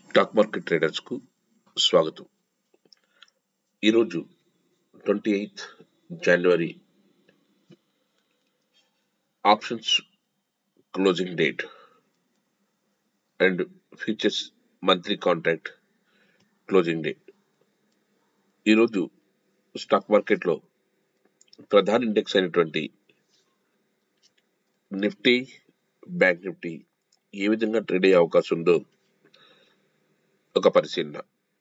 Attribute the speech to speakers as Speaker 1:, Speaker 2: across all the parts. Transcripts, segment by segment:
Speaker 1: stock market ట్రేడర్స్కు స్వాగతం ఈరోజు twenty eighth January options closing date and futures monthly contract closing date ఈరోజు stock మార్కెట్లో ప్రధాన ఇండెక్స్ అయినటువంటి నిఫ్టీ బ్యాంక్ నిఫ్టీ ఏ విధంగా ట్రేడ్ అయ్యే అవకాశం ఉందో ఒక పరిశీలన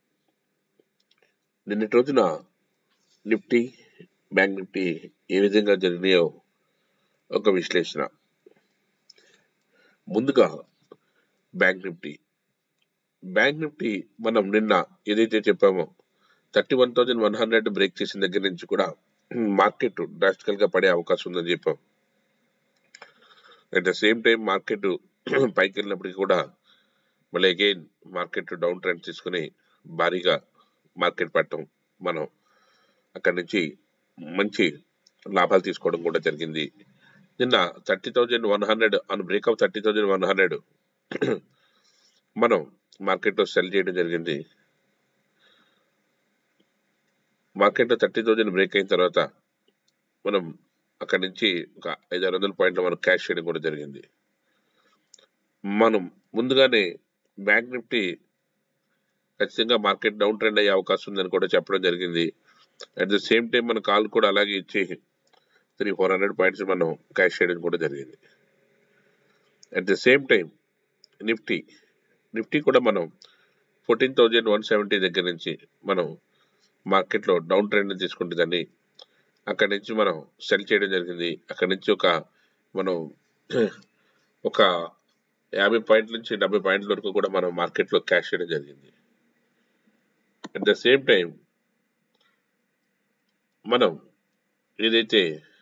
Speaker 1: నిన్నటి రోజున నిఫ్టీ బ్యాంక్ నిఫ్టీ ఏ విధంగా జరిగినాయో ఒక విశ్లేషణ ముందుగా బ్యాంక్ నిఫ్టీ బ్యాంక్ నిఫ్టీ మనం నిన్న ఏదైతే చెప్పామో thirty one thousand one hundred break చేసిన దగ్గర నుంచి కూడా మార్కెట్ డ్రాస్టికల్ గా పడే అవకాశం ఉందని చెప్పాం at the same time market పైకి వెళ్ళినప్పటికీ కూడా మళ్ళీ అగైన్ మార్కెట్ డౌన్ ట్రెండ్ తీసుకుని భారీగా మార్కెట్ పట్టడం మనం అక్కడి నుంచి మంచి లాభాలు తీసుకోవడం కూడా జరిగింది నిన్న thirty thousand one hundred on breakup thirty thousand one hundred మనం మార్కెట్లో సెల్ చేయడం జరిగింది మార్కెట్లో థర్టీ థౌజండ్ బ్రేక్ అయిన తర్వాత మనం అక్కడి నుంచి ఒక ఐదు ఆరు వందల పాయింట్లు మనం క్యాష్ చేయడం కూడా జరిగింది మనం ముందుగానే బ్యాంక్ నిఫ్టీ ఖచ్చితంగా మార్కెట్ డౌన్ ట్రెండ్ అయ్యే అవకాశం ఉందని కూడా చెప్పడం జరిగింది అట్ ద సేమ్ టైం మన కాల్ కూడా అలాగే ఇచ్చి త్రీ ఫోర్ హండ్రెడ్ పాయింట్స్ మనం క్యాష్ చేయడం కూడా జరిగింది at the same time Nifty Nifty కూడా మనం ఫోర్టీన్ థౌజండ్ వన్ సెవెంటీ దగ్గర నుంచి మనం మార్కెట్లో డౌన్ ట్రెండ్ తీసుకుంటుందని అక్కడి నుంచి మనం సెల్ చేయడం జరిగింది అక్కడి నుంచి ఒక మనం ఒక యాభై పాయింట్ల నుంచి డెబ్బై పాయింట్ల వరకు కూడా మనం మార్కెట్లో క్యాష్ చేయడం జరిగింది అట్ ద సేమ్ టైం మనం ఏదైతే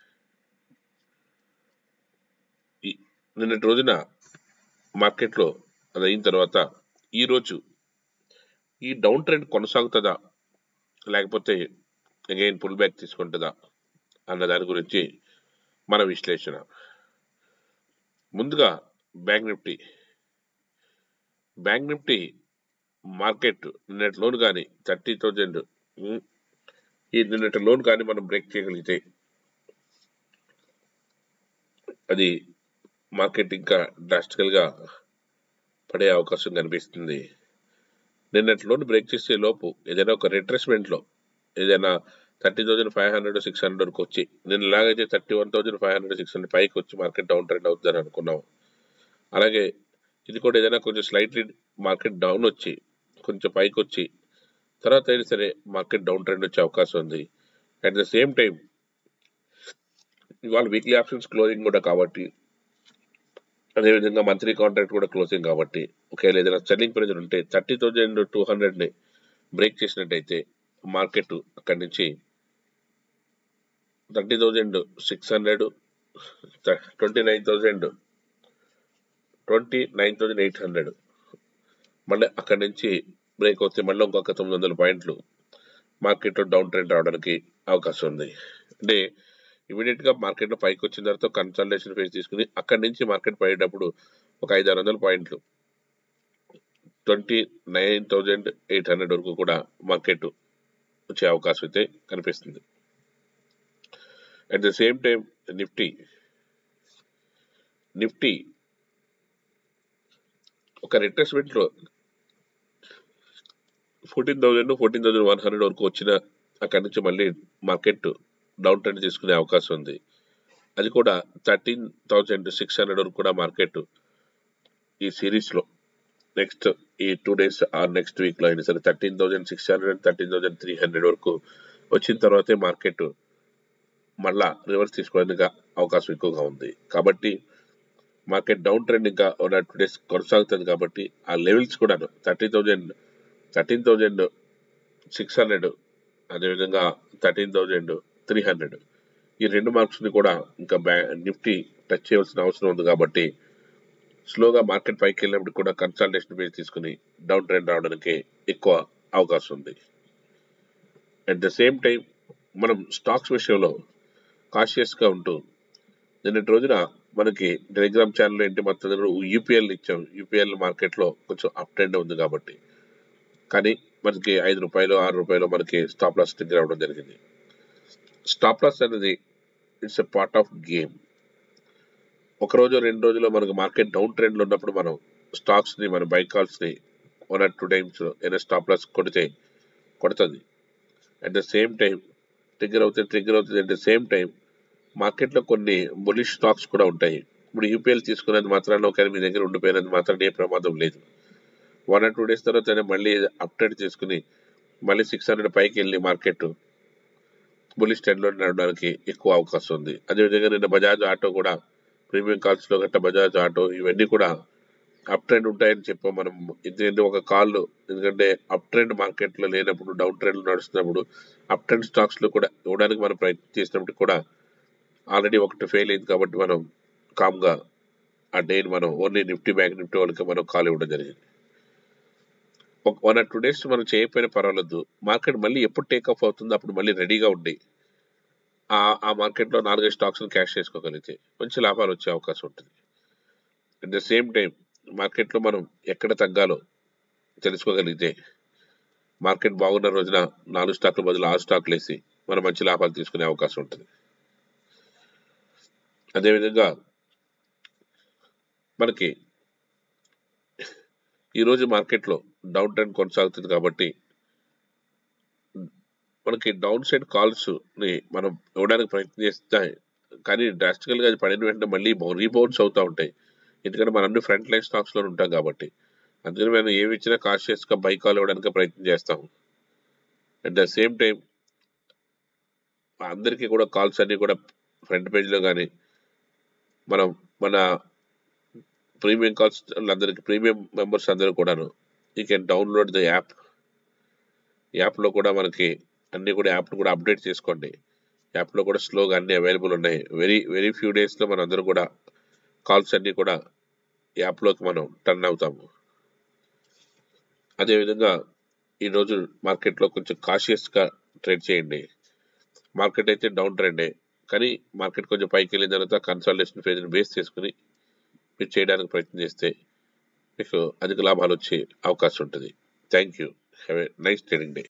Speaker 1: ఈ- నిన్నటి రోజున మార్కెట్లో అది అయిన తర్వాత ఈరోజు ఈ డౌన్ ట్రెండ్ కొనసాగుతుందా లేకపోతే అగైన్ పుల్ బ్యాక్ తీసుకుంటుందా అన్న దాని గురించి మన విశ్లేషణ ముందుగా bank Nifty bank Nifty market నిన్నటి లోన్ కానీ థర్టీ థౌజండ్ ఈ నిన్నటి లోన్ కానీ మనం బ్రేక్ చేయగలిగితే అది మార్కెట్ ఇంకా డ్రాస్టికల్ గా పడే అవకాశం కనిపిస్తుంది నిన్నటి లోన్ బ్రేక్ చేసే లోపు ఏదైనా ఒక రిట్రెస్మెంట్ లో ఏదైనా thirty thousand five hundred six hundred వరకు వచ్చి నేను ఇలాగైతే thirty one thousand five hundred six hundred పైకి వచ్చి మార్కెట్ డౌన్ ట్రెండ్ అవుతుందని అనుకున్నాం అలాగే ఇది కూడా ఏదైనా కొంచెం స్లైట్లీ మార్కెట్ డౌన్ వచ్చి కొంచెం పైకి వచ్చి తర్వాత అయినా సరే మార్కెట్ డౌన్ ట్రెండ్ వచ్చే అవకాశం ఉంది అట్ ద సేమ్ టైం ఇవాళ వీక్లీ ఆప్షన్స్ క్లోజింగ్ కూడా కాబట్టి అదేవిధంగా మంత్లీ కాంట్రాక్ట్ కూడా క్లోజింగ్ కాబట్టి ఒకవేళ ఏదైనా సెల్లింగ్ ప్రెజర్ ఉంటే థర్టీ థౌజండ్ టూ హండ్రెడ్ని బ్రేక్ చేసినట్టయితే మార్కెట్ అక్కడి నుంచి thirty thousand six hundred twenty nine thousand twenty nine thousand eight hundred మళ్ళీ అక్కడి నుంచి బ్రేక్ వస్తే మళ్ళీ ఇంకొక తొమ్మిది వందల పాయింట్లు మార్కెట్లో డౌన్ ట్రెండ్ రావడానికి అవకాశం ఉంది అంటే ఇమీడియట్ గా మార్కెట్ లో పైకి వచ్చిన తర్వాత కన్సల్టేషన్ ఫేస్ తీసుకుని అక్కడి నుంచి మార్కెట్ పడేటప్పుడు ఒక ఐదు ఆరు వందల పాయింట్లు twenty nine thousand eight hundred వరకు కూడా మార్కెట్ వచ్చే అవకాశం అయితే కనిపిస్తుంది at the same time Nifty Nifty ఒక రిట్రెస్మెంట్ లో fourteen thousand fourteen thousand one hundred వరకు వచ్చిన అక్కడి నుంచి మళ్ళీ మార్కెట్ డౌన్ ట్రెండ్ తీసుకునే అవకాశం ఉంది అది కూడా థర్టీన్ థౌజండ్ సిక్స్ హండ్రెడ్ వరకు కూడా మార్కెట్ ఈ సిరీస్ లో నెక్స్ట్ ఈ two days or next week లో అయినా సరే thirteen thousand six hundred thirteen thousand three hundred వరకు వచ్చిన తర్వాతే మార్కెట్ మళ్ళా రివర్స్ తీసుకోవడానికి అవకాశం ఎక్కువగా ఉంది కాబట్టి మార్కెట్ డౌన్ ట్రెండ్ ఇంకా టూ డేస్ కొనసాగుతుంది కాబట్టి ఆ లెవెల్స్ కూడా thirty thousand thirteen thousand six hundred అదేవిధంగా థర్టీన్ థౌజండ్ త్రీ హండ్రెడ్ ఈ రెండు మార్క్స్ ని కూడా ఇంకా బ్యా నిఫ్టీ టచ్ చేయవలసిన అవసరం ఉంది కాబట్టి స్లోగా మార్కెట్ పైకి వెళ్ళినప్పుడు కూడా కన్సల్టేషన్ బేస్ తీసుకుని డౌన్ ట్రెండ్ రావడానికి ఎక్కువ అవకాశం ఉంది అట్ ద సేమ్ టైం మనం స్టాక్స్ విషయంలో కాషియస్ గా ఉంటూ నిన్నటి రోజున మనకి టెలిగ్రామ్ ఛానల్ ఏంటి మొత్తం యూపీఎల్ ఇచ్చాం యూపీఎల్ మార్కెట్ లో కొంచెం అప్ ట్రెండ్ ఉంది కాబట్టి కానీ మనకి ఐదు రూపాయలు ఆరు రూపాయలు మనకి స్టాప్ లాస్ దగ్గర రావడం జరిగింది స్టాప్ లాస్ అనేది it's a part of game ఒక రోజు రెండు రోజుల్లో మనకు మార్కెట్ డౌన్ ట్రెండ్లో ఉన్నప్పుడు మనం స్టాక్స్ని మన బై కాల్స్ని వన్ ఆర్ టూ టైమ్స్ ఏదైనా స్టాప్ లాస్ కొడితే కొడుతుంది at the same time trigger అవుతుంది ట్రిగ్గర్ అవుతుంది అట్ ద సేమ్ టైం మార్కెట్లో కొన్ని బులిష్ స్టాక్స్ కూడా ఉంటాయి ఇప్పుడు యూపీఎల్ తీసుకున్నది మాత్రాన ఒకవేళ మీ దగ్గర ఉండిపోయినది మాత్రం ఏ ప్రమాదం లేదు వన్ ఆర్ టూ డేస్ తర్వాత మళ్ళీ అప్డేట్ చేసుకుని మళ్ళీ సిక్స్ హండ్రెడ్ పైకి వెళ్ళి మార్కెట్ బులిష్ ట్రెండ్లో నడవడానికి ఎక్కువ అవకాశం ఉంది అదేవిధంగా నిన్న బజాజ్ ఆటో కూడా ప్రీమియం కాల్స్లో గట్ట బజాజ్ ఆటో ఇవన్నీ కూడా అప్ ట్రెండ్ ఉంటాయని చెప్పాం మనం ఎందుకంటే ఒక కాల్ ఎందుకంటే అప్ ట్రెండ్ మార్కెట్లో లేనప్పుడు డౌన్ ట్రెండ్ నడుస్తున్నప్పుడు అప్ ట్రెండ్ స్టాక్స్లో కూడా ఇవ్వడానికి మనం ప్రయత్నం చేసినప్పుడు కూడా ఆల్రెడీ ఒకటి ఫెయిల్ అయింది కాబట్టి మనం కామ్గా ఆ డేని మనం ఓన్లీ నిఫ్టీ బ్యాంక్ నిఫ్టీ వాళ్ళకి మనం కాల్ ఇవ్వడం జరిగింది ఒక వన్ ఆర్ టూ డేస్ మనం చేయకపోయినా పర్వాలేదు మార్కెట్ మళ్ళీ ఎప్పుడు టేక్ ఆఫ్ అవుతుందో అప్పుడు మళ్ళీ రెడీగా ఉండి ఆ ఆ మార్కెట్లో నాలుగైదు స్టాక్స్ని క్యాష్ చేసుకోగలిగితే మంచి లాభాలు వచ్చే అవకాశం ఉంటుంది అట్ ద సేమ్ టైం మార్కెట్లో మనం ఎక్కడ తగ్గాలో తెలుసుకోగలిగితే మార్కెట్ బాగున్న రోజున నాలుగు స్టాక్ల బదులు ఆరు స్టాక్లు వేసి మనం మంచి లాభాలు తీసుకునే అవకాశం ఉంటుంది అదేవిధంగా మనకి ఈరోజు మార్కెట్లో డౌన్ ట్రెండ్ కొనసాగుతుంది కాబట్టి మనకి డౌన్ సైడ్ కాల్స్ ని మనం ఇవ్వడానికి ప్రయత్నం చేస్తే కానీ డ్రాస్టికల్ గా అది పడిన వెంటనే మళ్ళీ రీబౌన్స్ అవుతూ ఉంటాయి ఎందుకంటే మనం అన్ని ఫ్రంట్ లైన్ స్టాక్స్ లో ఉంటాం కాబట్టి అందుకని మనం ఏమి ఇచ్చినా కాషియస్ గా బై కాల్ ఇవ్వడానికి ప్రయత్నం చేస్తాం అట్ ద సేమ్ టైం అందరికీ కూడా కాల్స్ అన్ని కూడా ఫ్రంట్ పేజ్ లో కానీ మనం మన ప్రీమియం కాల్స్ అందరికి ప్రీమియం మెంబర్స్ అందరూ కూడాను you can download the app యాప్లో కూడా మనకి అన్ని కూడా యాప్ కూడా అప్డేట్ చేసుకోండి యాప్లో కూడా స్లోగా అన్ని అవైలబుల్ ఉన్నాయి వెరీ వెరీ ఫ్యూ డేస్లో మనం అందరూ కూడా కాల్స్ అన్ని కూడా యాప్లోకి మనం టర్న్ అవుతాము అదేవిధంగా ఈరోజు మార్కెట్లో కొంచెం కాషియస్గా ట్రేడ్ చేయండి మార్కెట్ అయితే డౌన్ ట్రెండే కానీ మార్కెట్ కొంచెం పైకి వెళ్ళిన తర్వాత కన్సల్టేషన్ ఫేజ్ని బేస్ చేసుకుని మీరు చేయడానికి ప్రయత్నం చేస్తే మీకు అధిక లాభాలు వచ్చే అవకాశం ఉంటుంది thank you have a nice trading day